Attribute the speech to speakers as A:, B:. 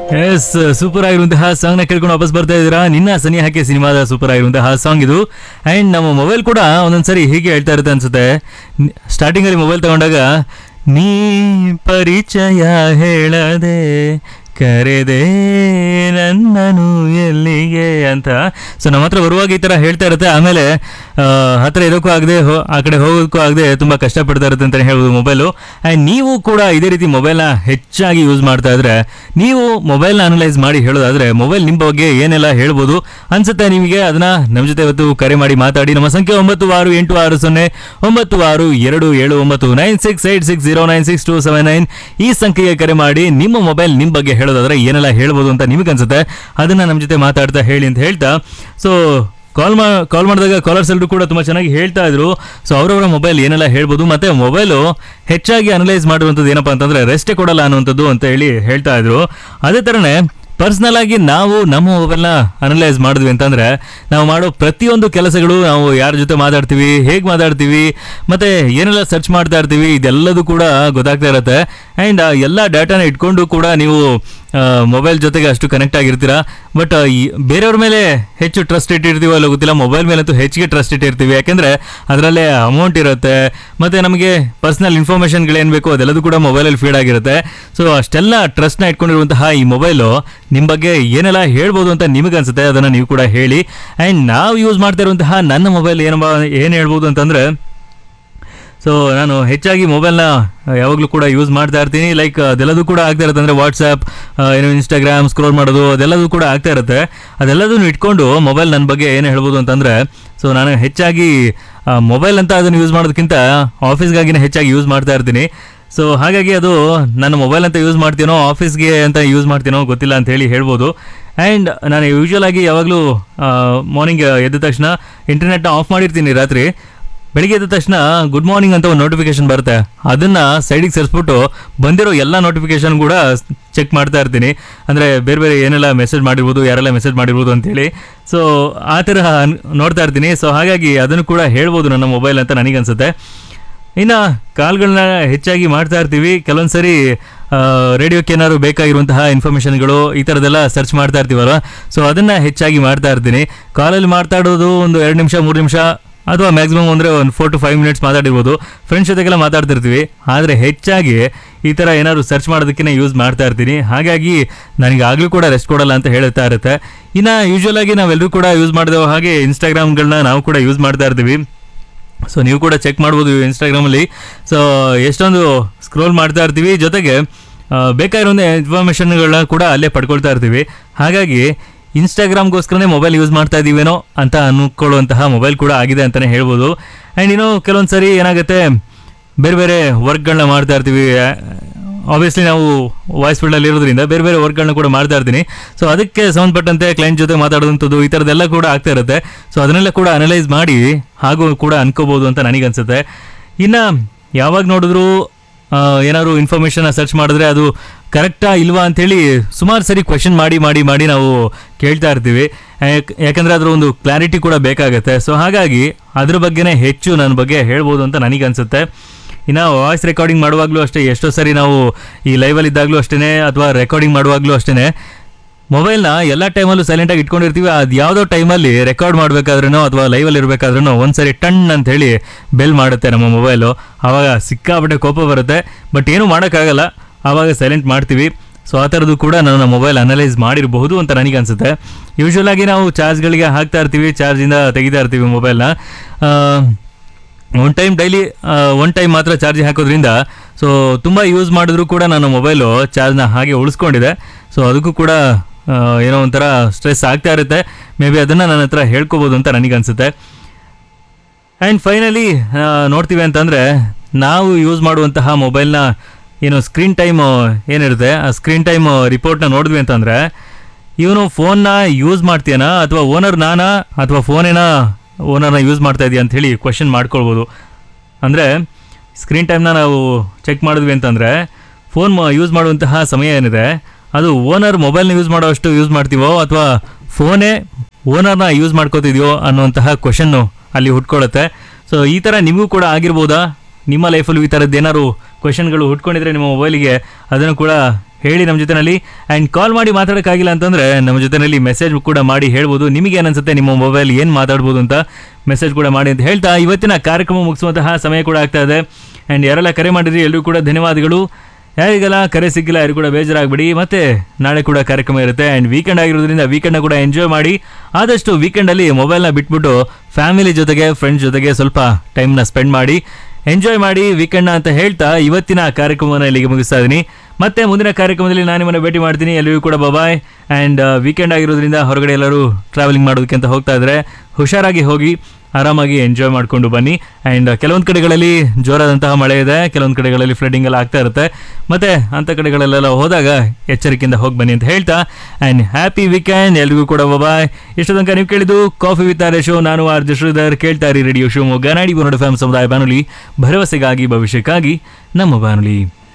A: yes super ಆಗಿರುವಂತಹ song ನ ಕೇಳ್ಕೊಂಡು ವಾಪಸ್ ಬರ್ತಾ ಇದ್ದೀರಾ ನಿನ್ನ ಸನಿ ಹಾಕಿ ಸಿನಿಮಾದ ಸೂಪರ್ ಆಗಿರುವಂತಹ ಸಾಂಗ್ ಇದು ಅಂಡ್ ನಮ್ಮ ಮೊಬೈಲ್ ಕೂಡ ಒಂದೊಂದ್ಸರಿ ಹೀಗೆ ಹೇಳ್ತಾ ಇರುತ್ತೆ ಅನ್ಸುತ್ತೆ ಸ್ಟಾರ್ಟಿಂಗ್ ಅಲ್ಲಿ ಮೊಬೈಲ್ ತಗೊಂಡಾಗ ನೀ ಪರಿಚಯ ಹೇಳದೆ ಕರೆದೆ ನನ್ನನು ಎಲ್ಲಿಗೆ ಅಂತ ಸೊ ನಮ್ಮ ಹತ್ರ ಬರುವಾಗ ಈ ಥರ ಹೇಳ್ತಾ ಇರುತ್ತೆ ಆಮೇಲೆ ಆ, ಹತ್ರ ಇರೋಕ್ಕೂ ಆಗದೆ ಆ ಕಡೆ ಹೋಗೋದಕ್ಕೂ ಆಗದೆ ತುಂಬ ಕಷ್ಟಪಡ್ತಾ ಇರುತ್ತೆ ಅಂತಲೇ ಹೇಳ್ಬೋದು ಮೊಬೈಲು ಆ್ಯಂಡ್ ನೀವು ಕೂಡ ಇದೇ ರೀತಿ ಮೊಬೈಲ್ನ ಹೆಚ್ಚಾಗಿ ಯೂಸ್ ಮಾಡ್ತಾ ಇದ್ರೆ ನೀವು ಮೊಬೈಲ್ನ ಅನಲೈಸ್ ಮಾಡಿ ಹೇಳೋದಾದ್ರೆ ಮೊಬೈಲ್ ನಿಮ್ಮ ಬಗ್ಗೆ ಏನೆಲ್ಲ ಹೇಳ್ಬೋದು ಅನ್ಸುತ್ತೆ ನಿಮಗೆ ಅದನ್ನ ನಮ್ಮ ಜೊತೆ ಇವತ್ತು ಕರೆ ಮಾಡಿ ಮಾತಾಡಿ ನಮ್ಮ ಸಂಖ್ಯೆ ಒಂಬತ್ತು ಆರು ಎಂಟು ಆರು ಸೊನ್ನೆ ಒಂಬತ್ತು ಆರು ಎರಡು ಏಳು ಒಂಬತ್ತು nine six eight six zero nine six two seven nine ಈ ಸಂಖ್ಯೆಗೆ ಕರೆ ಮಾಡಿ ನಿಮ್ಮ ಮೊಬೈಲ್ ನಿಮ್ಮ ಬಗ್ಗೆ ಹೇಳೋದಾದ್ರೆ ಏನೆಲ್ಲ ಹೇಳ್ಬೋದು ಅಂತ ನಿಮಗೆ ಅನ್ಸುತ್ತೆ ಅದನ್ನ ನಮ್ಮ ಜೊತೆ ಮಾತಾಡ್ತಾ ಹೇಳಿ ಅಂತ ಹೇಳ್ತಾ ಸೊ ಕಾಲ್ ಮಾ ಕಾಲ್ ಮಾಡಿದಾಗ ಕಾಲರ್ಸ್ ಎಲ್ಲರೂ ಕೂಡ ತುಂಬ ಚೆನ್ನಾಗಿ ಹೇಳ್ತಾ ಇದ್ರು ಸೊ ಅವರವರ ಮೊಬೈಲ್ ಏನೆಲ್ಲ ಹೇಳ್ಬೋದು ಮತ್ತೆ ಮೊಬೈಲು ಹೆಚ್ಚಾಗಿ ಅನಲೈಸ್ ಮಾಡುವಂಥದ್ದು ಏನಪ್ಪ ಅಂತಂದ್ರೆ ರೆಸ್ಟೇ ಕೊಡಲ್ಲ ಅನ್ನುವಂಥದ್ದು ಅಂತ ಹೇಳಿ ಹೇಳ್ತಾ ಇದ್ರು ಅದೇ ಥರನೇ ಪರ್ಸ್ನಲ್ ಆಗಿ ನಾವು ನಮ್ಮ ಮೊಬೈಲ್ನ ಅನಲೈಸ್ ಮಾಡಿದ್ವಿ ಅಂತಂದ್ರೆ ನಾವು ಮಾಡೋ ಪ್ರತಿಯೊಂದು ಕೆಲಸಗಳು ನಾವು ಯಾರ ಜೊತೆ ಮಾತಾಡ್ತೀವಿ ಹೇಗೆ ಮಾತಾಡ್ತೀವಿ ಮತ್ತೆ ಏನೆಲ್ಲ ಸರ್ಚ್ ಮಾಡ್ತಾ ಇರ್ತೀವಿ ಇದೆಲ್ಲದೂ ಕೂಡ ಗೊತ್ತಾಗ್ತಾ ಇರುತ್ತೆ ಆ್ಯಂಡ್ ಎಲ್ಲ ಡಾಟಾನ ಇಟ್ಕೊಂಡು ಕೂಡ ನೀವು ಮೊಬೈಲ್ ಜೊತೆಗೆ ಅಷ್ಟು ಕನೆಕ್ಟ್ ಆಗಿರ್ತೀರಾ ಬಟ್ ಬೇರೆಯವ್ರ ಮೇಲೆ ಹೆಚ್ಚು ಟ್ರಸ್ಟ್ ಇಟ್ಟಿರ್ತೀವೋ ಅಲ್ಲ ಗೊತ್ತಿಲ್ಲ ಮೊಬೈಲ್ ಮೇಲಂತೂ ಹೆಚ್ಚಿಗೆ ಟ್ರಸ್ಟ್ ಇಟ್ಟಿರ್ತೀವಿ ಯಾಕೆಂದ್ರೆ ಅದರಲ್ಲೇ ಅಮೌಂಟ್ ಇರುತ್ತೆ ಮತ್ತೆ ನಮಗೆ ಪರ್ಸನಲ್ ಇನ್ಫಾರ್ಮೇಷನ್ಗಳೇನು ಬೇಕು ಅದೆಲ್ಲದೂ ಕೂಡ ಮೊಬೈಲಲ್ಲಿ ಫೀಡ್ ಆಗಿರುತ್ತೆ ಸೊ ಅಷ್ಟೆಲ್ಲ ಟ್ರಸ್ಟ್ನ ಇಟ್ಕೊಂಡಿರುವಂತಹ ಈ ಮೊಬೈಲು ನಿಮ್ಮ ಬಗ್ಗೆ ಏನೆಲ್ಲ ಹೇಳ್ಬೋದು ಅಂತ ನಿಮಗೆ ಅನ್ಸುತ್ತೆ ಅದನ್ನು ನೀವು ಕೂಡ ಹೇಳಿ ಆ್ಯಂಡ್ ನಾವು ಯೂಸ್ ಮಾಡ್ತಾ ಇರುವಂತಹ ನನ್ನ ಮೊಬೈಲ್ ಏನಪ್ಪ ಏನು ಹೇಳ್ಬೋದು ಅಂತಂದರೆ ಸೊ ನಾನು ಹೆಚ್ಚಾಗಿ ಮೊಬೈಲ್ನ ಯಾವಾಗಲೂ ಕೂಡ ಯೂಸ್ ಮಾಡ್ತಾ ಇರ್ತೀನಿ ಲೈಕ್ ಅದೆಲ್ಲದೂ ಕೂಡ ಆಗ್ತಾ ಇರುತ್ತೆ ಅಂದರೆ ವಾಟ್ಸಪ್ ಏನು ಇನ್ಸ್ಟಾಗ್ರಾಮ್ ಸ್ಕ್ರೋಲ್ ಮಾಡೋದು ಅದೆಲ್ಲದೂ ಕೂಡ ಆಗ್ತಾ ಇರುತ್ತೆ ಅದೆಲ್ಲದನ್ನು ಇಟ್ಕೊಂಡು ಮೊಬೈಲ್ ನನ್ನ ಬಗ್ಗೆ ಏನು ಹೇಳ್ಬೋದು ಅಂತಂದರೆ ಸೊ ನಾನು ಹೆಚ್ಚಾಗಿ ಮೊಬೈಲ್ ಅಂತ ಅದನ್ನು ಯೂಸ್ ಮಾಡೋದಕ್ಕಿಂತ ಆಫೀಸ್ಗಾಗಿನೇ ಹೆಚ್ಚಾಗಿ ಯೂಸ್ ಮಾಡ್ತಾ ಇರ್ತೀನಿ ಸೊ ಹಾಗಾಗಿ ಅದು ನನ್ನ ಮೊಬೈಲ್ ಅಂತ ಯೂಸ್ ಮಾಡ್ತೀನೋ ಆಫೀಸ್ಗೆ ಅಂತ ಯೂಸ್ ಮಾಡ್ತೀನೋ ಗೊತ್ತಿಲ್ಲ ಅಂತ ಹೇಳಿ ಹೇಳ್ಬೋದು ಆ್ಯಂಡ್ ನಾನು ಯೂಶ್ವಲ್ ಆಗಿ ಯಾವಾಗಲೂ ಮಾರ್ನಿಂಗ್ ಎದ್ದ ತಕ್ಷಣ ಇಂಟರ್ನೆಟ್ನ ಆಫ್ ಮಾಡಿರ್ತೀನಿ ರಾತ್ರಿ ಬೆಳಿಗ್ಗೆ ಎದ್ದ ತಕ್ಷಣ ಗುಡ್ ಮಾರ್ನಿಂಗ್ ಅಂತ ಒಂದು ನೋಟಿಫಿಕೇಶನ್ ಬರುತ್ತೆ ಅದನ್ನ ಸೈಡಿಗೆ ಸೇರಿಸ್ಬಿಟ್ಟು ಬಂದಿರೋ ಎಲ್ಲ ನೋಟಿಫಿಕೇಶನ್ ಕೂಡ ಚೆಕ್ ಮಾಡ್ತಾ ಇರ್ತೀನಿ ಅಂದರೆ ಬೇರೆ ಬೇರೆ ಏನೆಲ್ಲ ಮೆಸೇಜ್ ಮಾಡಿರ್ಬೋದು ಯಾರೆಲ್ಲ ಮೆಸೇಜ್ ಮಾಡಿರ್ಬೋದು ಅಂತೇಳಿ ಸೊ ಆ ಥರ ಅನ್- ನೋಡ್ತಾ ಇರ್ತೀನಿ ಸೊ ಹಾಗಾಗಿ ಅದನ್ನು ಕೂಡ ಹೇಳ್ಬೋದು ನನ್ನ ಮೊಬೈಲ್ ಅಂತ ನನಗನ್ಸುತ್ತೆ ಇನ್ನು ಕಾಲ್ಗಳನ್ನ ಹೆಚ್ಚಾಗಿ ಮಾಡ್ತಾ ಇರ್ತೀವಿ ಕೆಲವೊಂದು ಸರಿ ರೇಡಿಯೋಕ್ಕೆ ಏನಾದ್ರು ಬೇಕಾಗಿರುವಂತಹ ಇನ್ಫಾರ್ಮೇಷನ್ಗಳು ಈ ಥರದ್ದೆಲ್ಲ ಸರ್ಚ್ ಮಾಡ್ತಾ ಇರ್ತೀವಲ್ವ ಸೊ ಅದನ್ನು ಹೆಚ್ಚಾಗಿ ಮಾಡ್ತಾ ಇರ್ತೀನಿ ಕಾಲಲ್ಲಿ ಮಾತಾಡೋದು ಒಂದು ಎರಡು ನಿಮಿಷ ಮೂರು ನಿಮಿಷ ಅಥವಾ ಮ್ಯಾಕ್ಸಿಮಮ್ ಅಂದರೆ ಒಂದು ಫೋರ್ ಟು ಫೈವ್ ಮಿನಿಟ್ಸ್ ಮಾತಾಡಿರ್ಬೋದು ಫ್ರೆಂಡ್ಸ್ ಜೊತೆಗೆಲ್ಲ ಮಾತಾಡ್ತಿರ್ತೀವಿ ಆದರೆ ಹೆಚ್ಚಾಗಿ ಈ ಥರ ಏನಾದ್ರು ಸರ್ಚ್ ಮಾಡೋದಕ್ಕೆ ಯೂಸ್ ಮಾಡ್ತಾ ಇರ್ತೀನಿ ಹಾಗಾಗಿ ನನಗೆ ಆಗಲೂ ಕೂಡ ರೆಸ್ಟ್ ಕೊಡಲ್ಲ ಅಂತ ಹೇಳ್ತಾ ಇರುತ್ತೆ ಇನ್ನು ಯೂಶ್ವಲ್ ಆಗಿ ನಾವೆಲ್ಲರೂ ಕೂಡ ಯೂಸ್ ಮಾಡಿದೆವು ಹಾಗೆ ಇನ್ಸ್ಟಾಗ್ರಾಮ್ಗಳನ್ನ ನಾವು ಕೂಡ ಯೂಸ್ ಮಾಡ್ತಾ ಇರ್ತೀವಿ ಸೊ ನೀವು ಕೂಡ ಚೆಕ್ ಮಾಡ್ಬೋದು ಇನ್ಸ್ಟಾಗ್ರಾಮಲ್ಲಿ ಸೊ ಎಷ್ಟೊಂದು ಸ್ಕ್ರೋಲ್ ಮಾಡ್ತಾ ಇರ್ತೀವಿ ಜೊತೆಗೆ ಆ, ಬೇಕಾಗಿರೋ ಇನ್ಫಾರ್ಮೇಷನ್ಗಳನ್ನ ಕೂಡ ಅಲ್ಲೇ ಪಡ್ಕೊಳ್ತಾ ಇರ್ತೀವಿ ಹಾಗಾಗಿ ಇನ್ಸ್ಟಾಗ್ರಾಮ್ಗೋಸ್ಕರನೇ ಮೊಬೈಲ್ ಯೂಸ್ ಮಾಡ್ತಾ ಇದ್ದೀವೇನೋ ಅಂತ ಅನ್ಕೊಳ್ಳುವಂತಹ ಮೊಬೈಲ್ ಕೂಡ ಆಗಿದೆ ಅಂತಲೇ ಹೇಳ್ಬೋದು ಆ್ಯಂಡ್ ಇನ್ನು ಕೆಲವೊಂದು ಸರಿ ಏನಾಗುತ್ತೆ ಬೇರೆ ಬೇರೆ ವರ್ಕ್ಗಳನ್ನ ಮಾಡ್ತಾ ಇರ್ತೀವಿ ಆಬ್ವಿಯಸ್ಲಿ ನಾವು ವಾಯ್ಸ್ ಫೀಲ್ಡಲ್ಲಿ ಇರೋದ್ರಿಂದ ಬೇರೆ ಬೇರೆ ವರ್ಕ್ಗಳನ್ನ ಕೂಡ ಮಾಡ್ತಾ ಇರ್ತೀನಿ ಸೊ ಅದಕ್ಕೆ ಸಂಬಂಧಪಟ್ಟಂತೆ ಕ್ಲೈಂಟ್ ಜೊತೆ ಮಾತಾಡೋದಂಥದ್ದು ಈ ಥರದ್ದೆಲ್ಲ ಕೂಡ ಆಗ್ತಾ ಇರುತ್ತೆ ಸೊ ಅದನ್ನೆಲ್ಲ ಕೂಡ ಅನಲೈಸ್ ಮಾಡಿ ಹಾಗೂ ಕೂಡ ಅನ್ಕೋಬೋದು ಅಂತ ನನಗನ್ಸುತ್ತೆ ಇನ್ನು ಯಾವಾಗ ನೋಡಿದ್ರು ಆ, ಏನಾದ್ರು ಇನ್ಫಾರ್ಮೇಷನ್ ಸರ್ಚ್ ಮಾಡಿದ್ರೆ ಅದು ಕರೆಕ್ಟಾ ಇಲ್ವಾ ಅಂಥೇಳಿ ಸುಮಾರು ಸರಿ ಕ್ವೆಶನ್ ಮಾಡಿ ಮಾಡಿ ಮಾಡಿ ನಾವು ಕೇಳ್ತಾ ಇರ್ತೀವಿ ಯಾಕ್- ಯಾಕಂದ್ರೆ ಅದರ ಒಂದು ಕ್ಲಾರಿಟಿ ಕೂಡ ಬೇಕಾಗುತ್ತೆ ಸೊ ಹಾಗಾಗಿ ಅದ್ರ ಬಗ್ಗೆನೇ ಹೆಚ್ಚು ನನ್ನ ಬಗ್ಗೆ ಹೇಳ್ಬೋದು ಅಂತ ನನಗನ್ಸುತ್ತೆ ಇನ್ನು ವಾಯ್ಸ್ ರೆಕಾರ್ಡಿಂಗ್ ಮಾಡುವಾಗಲೂ ಅಷ್ಟೇ ಎಷ್ಟೋ ಸರಿ ನಾವು ಈ ಲೈವಲ್ಲಿ ಇದ್ದಾಗಲೂ ಅಷ್ಟೇ ಅಥವಾ ರೆಕಾರ್ಡಿಂಗ್ ಮಾಡುವಾಗಲೂ ಅಷ್ಟೇ ಮೊಬೈಲ್ನ ಎಲ್ಲ ಟೈಮಲ್ಲೂ ಸೈಲೆಂಟಾಗಿ ಇಟ್ಕೊಂಡಿರ್ತೀವಿ ಅದು ಯಾವುದೋ ಟೈಮಲ್ಲಿ ರೆಕಾರ್ಡ್ ಮಾಡಬೇಕಾದ್ರೂ ಅಥವಾ ಲೈವಲ್ಲಿ ಇರಬೇಕಾದ್ರೂ ಒಂದ್ಸರಿ ಟಣ್ ಅಂತ ಹೇಳಿ ಬೆಲ್ ಮಾಡುತ್ತೆ ನಮ್ಮ ಮೊಬೈಲು ಆವಾಗ ಸಿಕ್ಕಾಪಟ್ಟೆ ಕೋಪ ಬರುತ್ತೆ ಬಟ್ ಏನೂ ಮಾಡೋಕ್ಕಾಗಲ್ಲ ಆವಾಗ ಸೈಲೆಂಟ್ ಮಾಡ್ತೀವಿ ಸೊ ಆ ಥರದ್ದು ಕೂಡ ನನ್ನ ಮೊಬೈಲ್ ಅನಲೈಸ್ ಮಾಡಿರಬಹುದು ಅಂತ ನನಗೆ ಅನಿಸುತ್ತೆ ಯೂಶ್ವಲ್ ಆಗಿ ನಾವು ಚಾರ್ಜ್ಗಳಿಗೆ ಹಾಕ್ತಾ ಇರ್ತೀವಿ ಚಾರ್ಜಿಂದ ತೆಗಿತಾ ಇರ್ತೀವಿ ಮೊಬೈಲ್ನ one time daily one time ಮಾತ್ರ ಚಾರ್ಜ್ ಹಾಕೋದ್ರಿಂದ ಸೊ ತುಂಬ ಯೂಸ್ ಮಾಡಿದ್ರು ಕೂಡ ನನ್ನ ಮೊಬೈಲು ಚಾರ್ಜ್ನ ಹಾಗೆ ಉಳಿಸ್ಕೊಂಡಿದೆ ಸೊ ಅದಕ್ಕೂ ಕೂಡ ಆ, ಏನೋ ಒಂಥರ ಸ್ಟ್ರೆಸ್ ಆಗ್ತಾ ಇರುತ್ತೆ ಮೇ ಬಿ ಅದನ್ನು ನನ್ನ ಹತ್ರ ಹೇಳ್ಕೊಬೋದು ಅಂತ ನನಗನ್ಸುತ್ತೆ ಆ್ಯಂಡ್ ಫೈನಲಿ ನೋಡ್ತೀವಿ ಅಂತಂದರೆ ನಾವು ಯೂಸ್ ಮಾಡುವಂತಹ ಮೊಬೈಲ್ನ ಏನು ಸ್ಕ್ರೀನ್ ಟೈಮ್ ಏನಿರುತ್ತೆ ಆ ಸ್ಕ್ರೀನ್ ಟೈಮ್ ರಿಪೋರ್ಟ್ನ ನೋಡಿದ್ವಿ ಅಂತಂದರೆ ಇವನು ಫೋನ್ನ ಯೂಸ್ ಮಾಡ್ತೀಯನಾ ಅಥವಾ ಓನರ್ ನಾನಾ ಅಥವಾ ಫೋನೇನ ಓನರ್ನ ಯೂಸ್ ಮಾಡ್ತಾ ಇದೆಯಾ ಅಂತ ಹೇಳಿ ಕ್ವಶನ್ ಮಾಡ್ಕೊಳ್ಬೋದು ಅಂದರೆ ಸ್ಕ್ರೀನ್ ಟೈಮ್ನ ನಾವು ಚೆಕ್ ಮಾಡಿದ್ವಿ ಅಂತಂದರೆ ಫೋನ್ ಯೂಸ್ ಮಾಡುವಂತಹ ಸಮಯ ಏನಿದೆ ಅದು ಓನರ್ ಮೊಬೈಲ್ನ ಯೂಸ್ ಮಾಡೋಷ್ಟು ಯೂಸ್ ಮಾಡ್ತೀವೋ ಅಥವಾ ಫೋನೇ ಓನರ್ನ ಯೂಸ್ ಮಾಡ್ಕೋತಿದ್ಯೋ ಅನ್ನುವಂತಹ ಕ್ವಶನ್ನು ಅಲ್ಲಿ ಹುಟ್ಕೊಳ್ಳುತ್ತೆ ಸೊ ಈ ಥರ ನಿಮಗೂ ಕೂಡ ಆಗಿರ್ಬೋದಾ ನಿಮ್ಮ ಲೈಫಲ್ಲಿ ಈ ಥರದ್ದು ಏನಾದ್ರು ಕ್ವಶನ್ಗಳು ಹುಟ್ಕೊಂಡಿದ್ರೆ ನಿಮ್ಮ ಮೊಬೈಲಿಗೆ ಅದನ್ನು ಕೂಡ ಹೇಳಿ ನಮ್ಮ ಜೊತೆನಲ್ಲಿ ಆ್ಯಂಡ್ ಕಾಲ್ ಮಾಡಿ ಮಾತಾಡೋಕ್ಕಾಗಿಲ್ಲ ಅಂತಂದರೆ ನಮ್ಮ ಜೊತೆನಲ್ಲಿ ಮೆಸೇಜ್ ಕೂಡ ಮಾಡಿ ಹೇಳ್ಬೋದು ನಿಮಗೆ ಏನನ್ಸುತ್ತೆ ನಿಮ್ಮ ಮೊಬೈಲ್ ಏನು ಮಾತಾಡ್ಬೋದು ಅಂತ ಮೆಸೇಜ್ ಕೂಡ ಮಾಡಿ ಅಂತ ಹೇಳ್ತಾ ಇವತ್ತಿನ ಕಾರ್ಯಕ್ರಮ ಮುಗಿಸುವಂತಹ ಸಮಯ ಕೂಡ ಆಗ್ತಾ ಇದೆ ಆ್ಯಂಡ್ ಯಾರೆಲ್ಲ ಕರೆ ಮಾಡಿದ್ರಿ ಎಲ್ಲರೂ ಕೂಡ ಧನ್ಯವಾದಗಳು ಯಾರಿಗೆಲ್ಲ ಕರೆ ಸಿಕ್ಕಿಲ್ಲ ಯಾರು ಕೂಡ ಬೇಜಾರಾಗ್ಬಿಡಿ ಮತ್ತೆ ನಾಳೆ ಕೂಡ ಕಾರ್ಯಕ್ರಮ ಇರುತ್ತೆ ಆ್ಯಂಡ್ ವೀಕೆಂಡ್ ಆಗಿರೋದ್ರಿಂದ ವೀಕೆಂಡ್ನ ಕೂಡ ಎಂಜಾಯ್ ಮಾಡಿ ಆದಷ್ಟು ವೀಕೆಂಡಲ್ಲಿ ಮೊಬೈಲ್ನ ಬಿಟ್ಬಿಟ್ಟು ಫ್ಯಾಮಿಲಿ ಜೊತೆಗೆ ಫ್ರೆಂಡ್ಸ್ ಜೊತೆಗೆ ಸ್ವಲ್ಪ ಟೈಮ್ನ ಸ್ಪೆಂಡ್ ಮಾಡಿ ಎಂಜಾಯ್ ಮಾಡಿ ವೀಕೆಂಡ್ನ ಅಂತ ಹೇಳ್ತಾ ಇವತ್ತಿನ ಕಾರ್ಯಕ್ರಮವನ್ನು ಇಲ್ಲಿಗೆ ಮುಗಿಸ್ತಾ ಇದ್ದೀನಿ ಮತ್ತೆ ಮುಂದಿನ ಕಾರ್ಯಕ್ರಮದಲ್ಲಿ ನಾನು ನಿಮ್ಮನ್ನು ಭೇಟಿ ಮಾಡ್ತೀನಿ ಎಲ್ಲರಿಗೂ ಕೂಡ ಬಬಾಯ್ ಆ್ಯಂಡ್ ವೀಕೆಂಡ್ ಆಗಿರೋದ್ರಿಂದ ಹೊರಗಡೆ ಎಲ್ಲರೂ ಟ್ರಾವೆಲಿಂಗ್ ಮಾಡೋದಕ್ಕೆ ಅಂತ ಹೋಗ್ತಾ ಇದ್ದಾರೆ ಹುಷಾರಾಗಿ ಹೋಗಿ ಆರಾಮಾಗಿ ಎಂಜಾಯ್ ಮಾಡಿಕೊಂಡು ಬನ್ನಿ ಆ್ಯಂಡ್ ಕೆಲವೊಂದು ಕಡೆಗಳಲ್ಲಿ ಜೋರಾದಂತಹ ಮಳೆ ಇದೆ ಕೆಲವೊಂದು ಕಡೆಗಳಲ್ಲಿ ಫ್ಲಡ್ಡಿಂಗ್ ಎಲ್ಲ ಆಗ್ತಾ ಇರುತ್ತೆ ಮತ್ತೆ ಅಂಥ ಕಡೆಗಳಲ್ಲೆಲ್ಲ ಹೋದಾಗ ಎಚ್ಚರಿಕೆಯಿಂದ ಹೋಗಿ ಬನ್ನಿ ಅಂತ ಹೇಳ್ತಾ ಆ್ಯಂಡ್ ಹ್ಯಾಪಿ ವೀಕೆಂಡ್ ಎಲ್ರಿಗೂ ಕೂಡ ಬಾಯ್ ಇಷ್ಟು ತನಕ ನೀವು ಕೇಳಿದ್ದು ಕಾಫಿ ವಿತ್ ಆರ್ ಶೋ ನಾನು ಆರ್ ಜೆ ಶ್ರೀಧರ್ ಕೇಳ್ತಾ ಇರಿ ರೇಡಿಯೋ ಶಿವಮೊಗ್ಗ ನಾಡಿ ಕನ್ನಡ ಫ್ಯಾಮ್ ಸಮುದಾಯ ಬಾನುಲಿ ಭರವಸೆಗಾಗಿ ಭವಿಷ್ಯಕ್ಕಾಗಿ ನಮ್ಮ ಬಾನುಲಿ